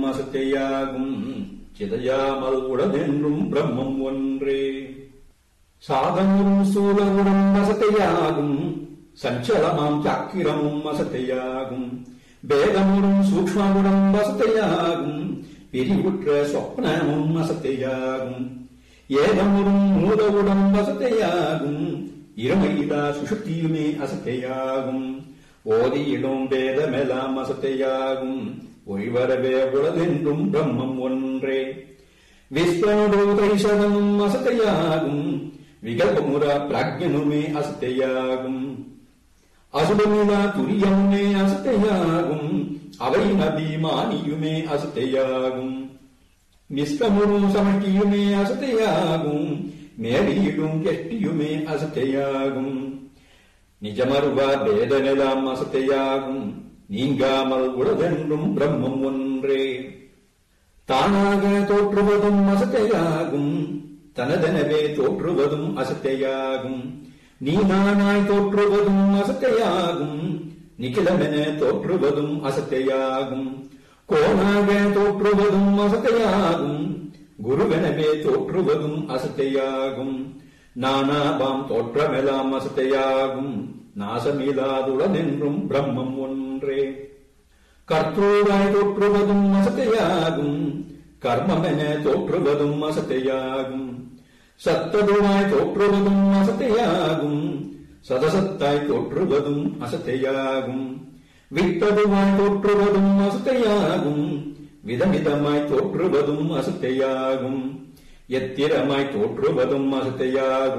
அசத்தையாகும் சிதையாமல் உடனென்றும் பிரம்மம் ஒன்றே சாதமும் சூலமுடன் அசத்தையாகும் சஞ்சலமாம் சக்கிரமும் அசத்தையாகும் வேதமுடன் சூக்ஷ்மமுடன் அசத்தையாகும் பிரிவுற்ற சொப்னமும் அசத்தையாகும் ஏதமுடன் மூலவுடன் அசத்தையாகும் இருமையிலா சுஷுப்தியுமே அசத்தையாகும் ஓதியிடும் வேதமெல்லாம் அசத்தையாகும் ஒழிவரவே உளதென்றும் பிரம்மம் ஒன்றே விஸ்வனுடு தைசதனும் அசத்தையாகும் விகல்பமுற பிராக்யனுமே அசத்தையாகும் அசுபமிலா துரியமுமே அசத்தையாகும் அவை அபிமானியுமே அசத்தையாகும் நிஷ்கமுரு சமஷ்டியுமே அசத்தையாகும் மேடியிடும் எஷ்டியுமே அசத்தையாகும் நிஜமருவா வேதனெல்லாம் அசத்தையாகும் நீங்காமல் உளதென்றும் பிரம்மம் ஒன்றே தானாக தோற்றுவதும் அசத்தையாகும் தனதெனவே தோற்றுவதும் அசத்தையாகும் நீ நானாய் தோற்றுவதும் அசத்தையாகும் நிகிலமென தோற்றுவதும் அசத்தையாகும் கோணாக தோற்றுவதும் அசத்தையாகும் குருவெனவே தோற்றுவதும் அசத்தையாகும் நானாபாம் தோற்றமெல்லாம் அசத்தையாகும் நாசமில்லாதுளதென்றும் பிரம்மம் ஒன்றே கர்த்தூராய் தோற்றுவதும் அசத்தையாகும் கர்மமென தோற்றுவதும் அசத்தையாகும் சத்ததுவாய் தோற்றுவதும் அசத்தையாகும் சதசத்தாய் தோற்றுவதும் அசத்தையாகும் விட்டதுவாய் தோற்றுவதும் அசத்தையாகும் விதமிதமாய் தோற்றுவதும் அசத்தையாகும் எத்திரமாய் தோற்றுவதும் அசத்தையாகும்